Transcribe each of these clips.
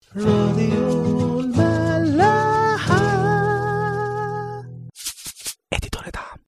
راديو الملاحة اديتور دعم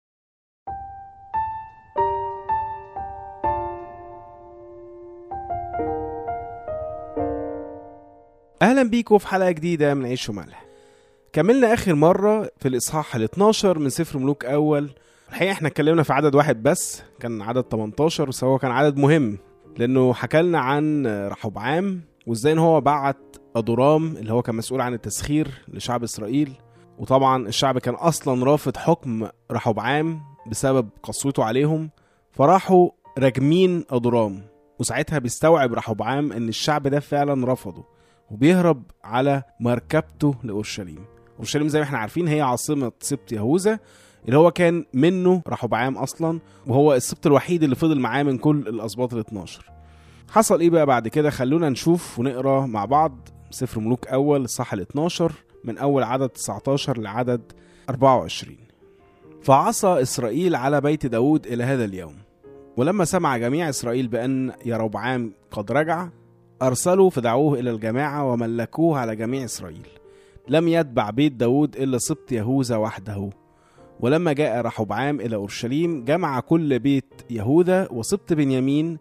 اهلا بيكم في حلقه جديده من عيش وملح كملنا اخر مره في الاصحاح ال 12 من سفر ملوك اول الحقيقه احنا اتكلمنا في عدد واحد بس كان عدد 18 بس هو كان عدد مهم لانه حكى لنا عن رحبعام وازاي ان هو بعت ادورام اللي هو كان مسؤول عن التسخير لشعب اسرائيل وطبعا الشعب كان اصلا رافض حكم رحبعام بسبب قسوته عليهم فراحوا راجمين ادورام وساعتها بيستوعب رحبعام ان الشعب ده فعلا رفضه وبيهرب على مركبته لاورشليم اورشليم زي ما احنا عارفين هي عاصمه سبط يهوذا اللي هو كان منه رحبعام اصلا وهو السبط الوحيد اللي فضل معاه من كل الاسباط ال 12 حصل ايه بقى بعد كده خلونا نشوف ونقرا مع بعض سفر ملوك اول الصح ال 12 من اول عدد 19 لعدد 24 فعصى اسرائيل على بيت داود الى هذا اليوم ولما سمع جميع اسرائيل بان يربعام قد رجع ارسلوا فدعوه الى الجماعه وملكوه على جميع اسرائيل لم يتبع بيت داود الا سبط يهوذا وحده ولما جاء رحبعام إلى أورشليم جمع كل بيت يهوذا وسبط بنيامين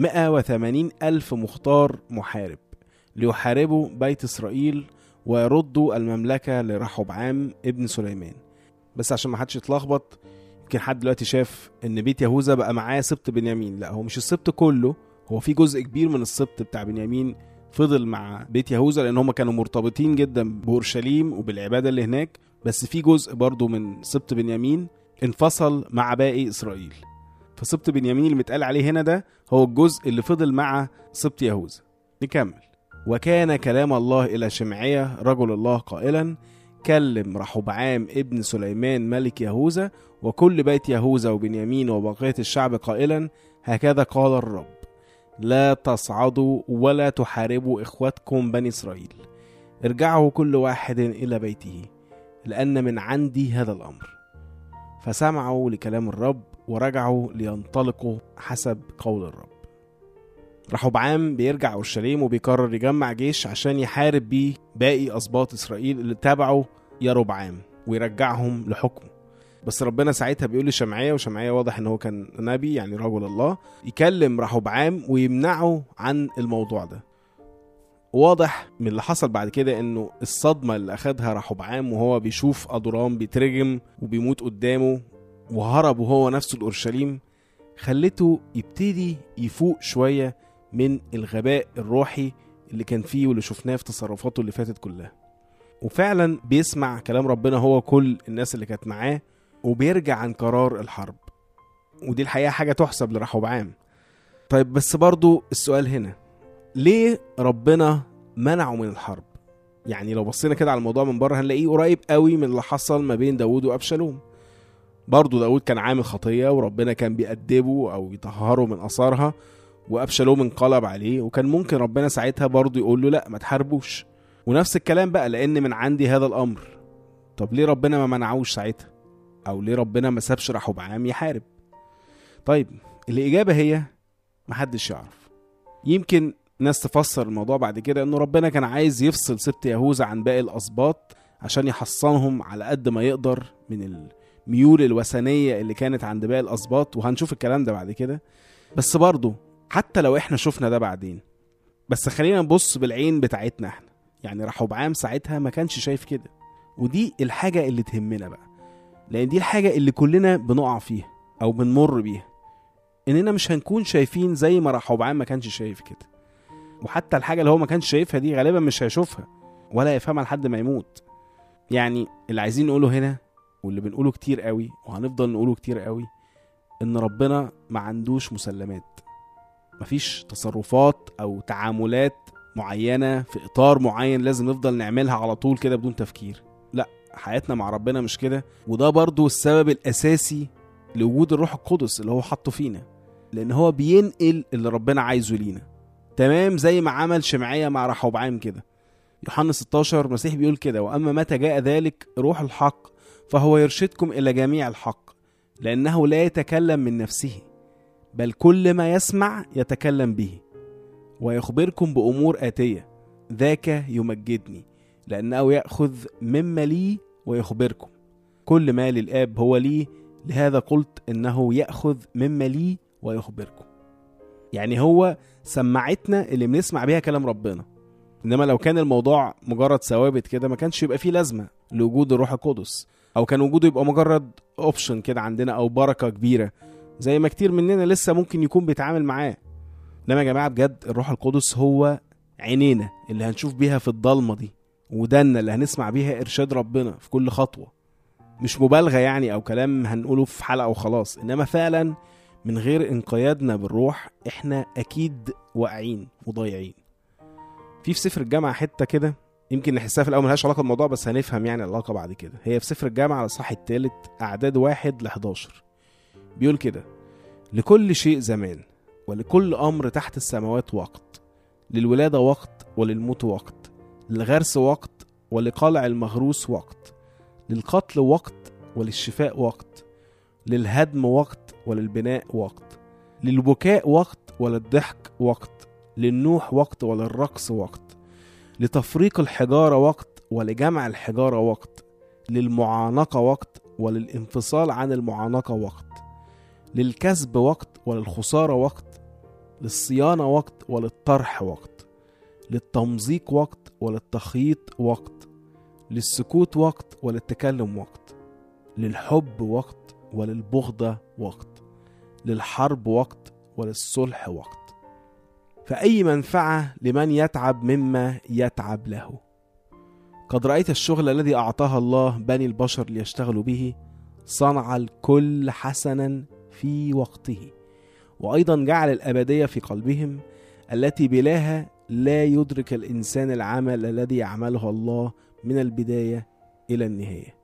180 ألف مختار محارب ليحاربوا بيت إسرائيل ويردوا المملكة لرحبعام ابن سليمان بس عشان ما حدش يتلخبط يمكن حد دلوقتي شاف ان بيت يهوذا بقى معاه سبط بنيامين لا هو مش السبط كله هو في جزء كبير من السبط بتاع بنيامين فضل مع بيت يهوذا لان هم كانوا مرتبطين جدا باورشليم وبالعباده اللي هناك بس في جزء برضو من سبط بنيامين انفصل مع باقي اسرائيل فسبط بنيامين اللي متقال عليه هنا ده هو الجزء اللي فضل مع سبط يهوذا نكمل وكان كلام الله الى شمعيه رجل الله قائلا كلم رحبعام ابن سليمان ملك يهوذا وكل بيت يهوذا وبنيامين وبقيه الشعب قائلا هكذا قال الرب لا تصعدوا ولا تحاربوا اخوتكم بني اسرائيل ارجعوا كل واحد الى بيته لأن من عندي هذا الأمر فسمعوا لكلام الرب ورجعوا لينطلقوا حسب قول الرب رحبعام بيرجع أورشليم وبيقرر يجمع جيش عشان يحارب بيه باقي أسباط إسرائيل اللي تابعوا يربعام ويرجعهم لحكمه بس ربنا ساعتها بيقول لشمعية وشمعية واضح ان هو كان نبي يعني رجل الله يكلم رحبعام ويمنعه عن الموضوع ده واضح من اللي حصل بعد كده انه الصدمة اللي اخدها رحبعام وهو بيشوف ادورام بيترجم وبيموت قدامه وهرب وهو نفسه لاورشليم خلته يبتدي يفوق شوية من الغباء الروحي اللي كان فيه واللي شفناه في تصرفاته اللي فاتت كلها وفعلا بيسمع كلام ربنا هو كل الناس اللي كانت معاه وبيرجع عن قرار الحرب ودي الحقيقة حاجة تحسب لرحبعام طيب بس برضو السؤال هنا ليه ربنا منعه من الحرب يعني لو بصينا كده على الموضوع من بره هنلاقيه قريب قوي من اللي حصل ما بين داوود وابشالوم برضه داوود كان عامل خطيه وربنا كان بيأدبه او يطهره من اثارها وابشالوم انقلب عليه وكان ممكن ربنا ساعتها برضه يقول له لا ما تحاربوش ونفس الكلام بقى لان من عندي هذا الامر طب ليه ربنا ما منعوش ساعتها او ليه ربنا ما سابش رحبعام يحارب طيب الاجابه هي محدش يعرف يمكن ناس تفسر الموضوع بعد كده انه ربنا كان عايز يفصل سبط يهوذا عن باقي الاسباط عشان يحصنهم على قد ما يقدر من الميول الوثنيه اللي كانت عند باقي الاسباط وهنشوف الكلام ده بعد كده بس برضه حتى لو احنا شفنا ده بعدين بس خلينا نبص بالعين بتاعتنا احنا يعني رحبعام ساعتها ما كانش شايف كده ودي الحاجه اللي تهمنا بقى لان دي الحاجه اللي كلنا بنقع فيها او بنمر بيها اننا مش هنكون شايفين زي ما رحبعام ما كانش شايف كده وحتى الحاجة اللي هو ما كانش شايفها دي غالبا مش هيشوفها ولا يفهمها لحد ما يموت يعني اللي عايزين نقوله هنا واللي بنقوله كتير قوي وهنفضل نقوله كتير قوي ان ربنا ما عندوش مسلمات مفيش تصرفات او تعاملات معينة في اطار معين لازم نفضل نعملها على طول كده بدون تفكير لا حياتنا مع ربنا مش كده وده برضو السبب الاساسي لوجود الروح القدس اللي هو حاطه فينا لان هو بينقل اللي ربنا عايزه لينا تمام زي ما عمل شمعية مع رحبعام كده يوحنا 16 المسيح بيقول كده واما متى جاء ذلك روح الحق فهو يرشدكم الى جميع الحق لانه لا يتكلم من نفسه بل كل ما يسمع يتكلم به ويخبركم بامور اتيه ذاك يمجدني لأنه يأخذ مما لي ويخبركم كل ما للآب هو لي لهذا قلت إنه يأخذ مما لي ويخبركم يعني هو سمعتنا اللي بنسمع بيها كلام ربنا انما لو كان الموضوع مجرد ثوابت كده ما كانش يبقى فيه لازمه لوجود الروح القدس او كان وجوده يبقى مجرد اوبشن كده عندنا او بركه كبيره زي ما كتير مننا لسه ممكن يكون بيتعامل معاه انما يا جماعه بجد الروح القدس هو عينينا اللي هنشوف بيها في الضلمه دي ودنا اللي هنسمع بيها ارشاد ربنا في كل خطوه مش مبالغه يعني او كلام هنقوله في حلقه وخلاص انما فعلا من غير انقيادنا بالروح احنا اكيد واقعين وضايعين في في سفر الجامعه حته كده يمكن نحسها في الاول ملهاش علاقه بالموضوع بس هنفهم يعني العلاقه بعد كده هي في سفر الجامعه على الصح الثالث اعداد واحد ل 11 بيقول كده لكل شيء زمان ولكل امر تحت السماوات وقت للولاده وقت وللموت وقت للغرس وقت ولقلع المغروس وقت للقتل وقت وللشفاء وقت للهدم وقت وللبناء وقت للبكاء وقت وللضحك وقت للنوح وقت وللرقص وقت لتفريق الحجارة وقت ولجمع الحجارة وقت للمعانقة وقت وللانفصال عن المعانقة وقت للكسب وقت وللخسارة وقت للصيانة وقت وللطرح وقت للتمزيق وقت وللتخييط وقت للسكوت وقت وللتكلم وقت للحب وقت وللبغضة وقت للحرب وقت وللصلح وقت فأي منفعة لمن يتعب مما يتعب له قد رأيت الشغل الذي أعطاها الله بني البشر ليشتغلوا به صنع الكل حسنا في وقته وأيضا جعل الأبدية في قلبهم التي بلاها لا يدرك الإنسان العمل الذي يعمله الله من البداية إلى النهاية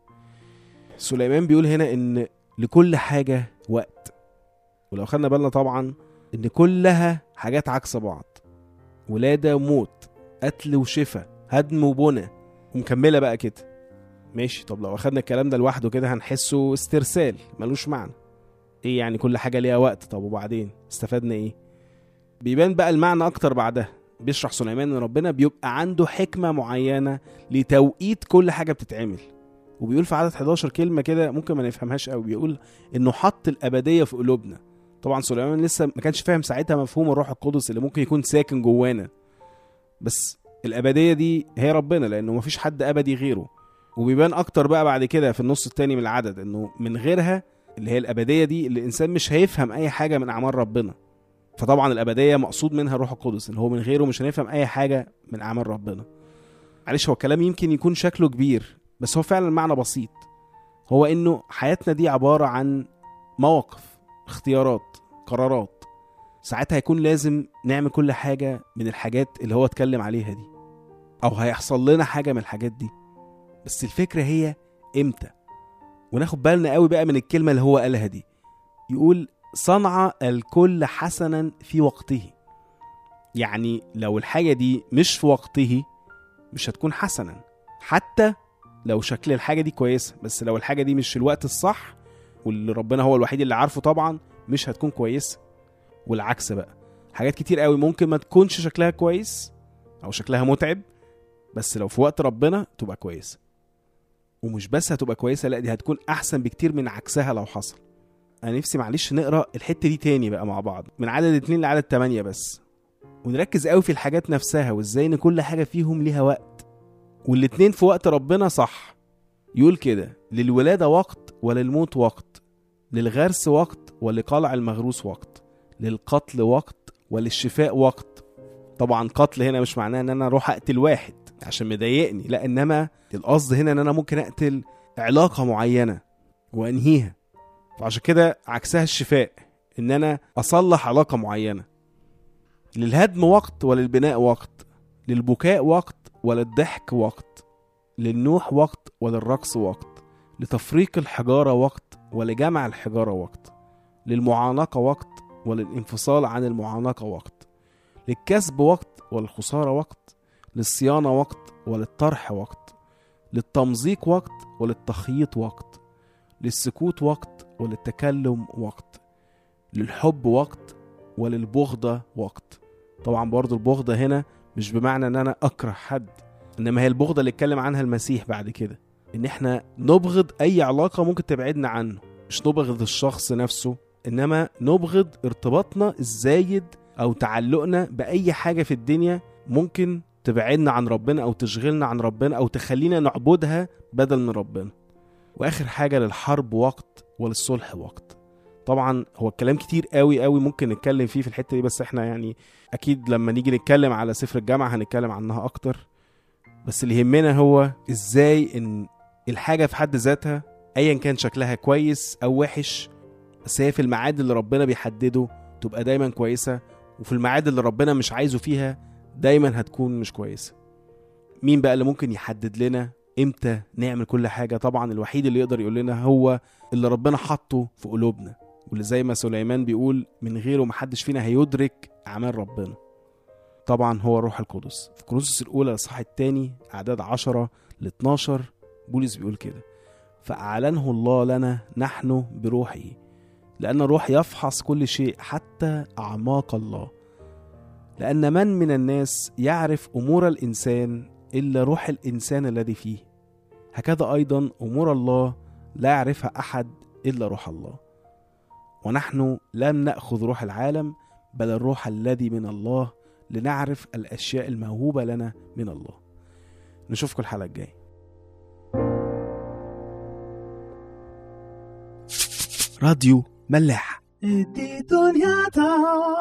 سليمان بيقول هنا إن لكل حاجة وقت ولو خدنا بالنا طبعا إن كلها حاجات عكس بعض ولادة وموت قتل وشفا هدم وبنى ومكملة بقى كده ماشي طب لو أخدنا الكلام ده لوحده كده هنحسه استرسال ملوش معنى ايه يعني كل حاجة ليها وقت طب وبعدين استفدنا ايه بيبان بقى المعنى اكتر بعدها بيشرح سليمان ان ربنا بيبقى عنده حكمة معينة لتوقيت كل حاجة بتتعمل وبيقول في عدد 11 كلمة كده ممكن ما نفهمهاش قوي بيقول انه حط الابدية في قلوبنا طبعا سليمان لسه ما كانش فاهم ساعتها مفهوم الروح القدس اللي ممكن يكون ساكن جوانا بس الابدية دي هي ربنا لانه مفيش حد ابدي غيره وبيبان اكتر بقى بعد كده في النص التاني من العدد انه من غيرها اللي هي الابديه دي اللي الانسان مش هيفهم اي حاجه من اعمال ربنا فطبعا الابديه مقصود منها الروح القدس ان هو من غيره مش هنفهم اي حاجه من اعمال ربنا معلش هو الكلام يمكن يكون شكله كبير بس هو فعلا معنى بسيط هو انه حياتنا دي عباره عن مواقف اختيارات قرارات ساعتها هيكون لازم نعمل كل حاجه من الحاجات اللي هو اتكلم عليها دي او هيحصل لنا حاجه من الحاجات دي بس الفكره هي امتى وناخد بالنا قوي بقى من الكلمة اللي هو قالها دي يقول صنع الكل حسنا في وقته يعني لو الحاجة دي مش في وقته مش هتكون حسنا حتى لو شكل الحاجة دي كويسة بس لو الحاجة دي مش في الوقت الصح واللي ربنا هو الوحيد اللي عارفه طبعا مش هتكون كويسة والعكس بقى حاجات كتير قوي ممكن ما تكونش شكلها كويس او شكلها متعب بس لو في وقت ربنا تبقى كويسه ومش بس هتبقى كويسه لا دي هتكون احسن بكتير من عكسها لو حصل انا نفسي معلش نقرا الحته دي تاني بقى مع بعض من عدد اتنين لعدد تمانية بس ونركز قوي في الحاجات نفسها وازاي ان كل حاجه فيهم ليها وقت والاتنين في وقت ربنا صح يقول كده للولاده وقت وللموت وقت للغرس وقت ولقلع المغروس وقت للقتل وقت وللشفاء وقت طبعا قتل هنا مش معناه ان انا اروح اقتل واحد عشان مضايقني لا انما القصد هنا ان انا ممكن اقتل علاقه معينه وانهيها فعشان كده عكسها الشفاء ان انا اصلح علاقه معينه للهدم وقت وللبناء وقت للبكاء وقت وللضحك وقت للنوح وقت وللرقص وقت لتفريق الحجاره وقت ولجمع الحجاره وقت للمعانقه وقت وللانفصال عن المعانقه وقت للكسب وقت وللخساره وقت للصيانة وقت وللطرح وقت للتمزيق وقت وللتخييط وقت للسكوت وقت وللتكلم وقت للحب وقت وللبغضة وقت طبعا برضو البغضة هنا مش بمعنى ان انا اكره حد انما هي البغضه اللي اتكلم عنها المسيح بعد كده ان احنا نبغض اي علاقه ممكن تبعدنا عنه مش نبغض الشخص نفسه انما نبغض ارتباطنا الزايد او تعلقنا باي حاجه في الدنيا ممكن تبعدنا عن ربنا او تشغلنا عن ربنا او تخلينا نعبدها بدل من ربنا واخر حاجه للحرب وقت وللصلح وقت طبعا هو الكلام كتير قوي قوي ممكن نتكلم فيه في الحته دي بس احنا يعني اكيد لما نيجي نتكلم على سفر الجامعه هنتكلم عنها اكتر بس اللي يهمنا هو ازاي ان الحاجه في حد ذاتها ايا كان شكلها كويس او وحش بس هي في الميعاد اللي ربنا بيحدده تبقى دايما كويسه وفي الميعاد اللي ربنا مش عايزه فيها دايما هتكون مش كويسه مين بقى اللي ممكن يحدد لنا امتى نعمل كل حاجه طبعا الوحيد اللي يقدر يقول لنا هو اللي ربنا حطه في قلوبنا واللي زي ما سليمان بيقول من غيره محدش فينا هيدرك اعمال ربنا طبعا هو الروح القدس في كورنثوس الاولى الاصحاح الثاني اعداد 10 ل 12 بولس بيقول كده فاعلنه الله لنا نحن بروحه لان الروح يفحص كل شيء حتى اعماق الله لان من من الناس يعرف امور الانسان الا روح الانسان الذي فيه هكذا ايضا امور الله لا يعرفها احد الا روح الله ونحن لم ناخذ روح العالم بل الروح الذي من الله لنعرف الاشياء الموهوبه لنا من الله نشوفكم الحلقه الجايه راديو ملاح دي دنيا تا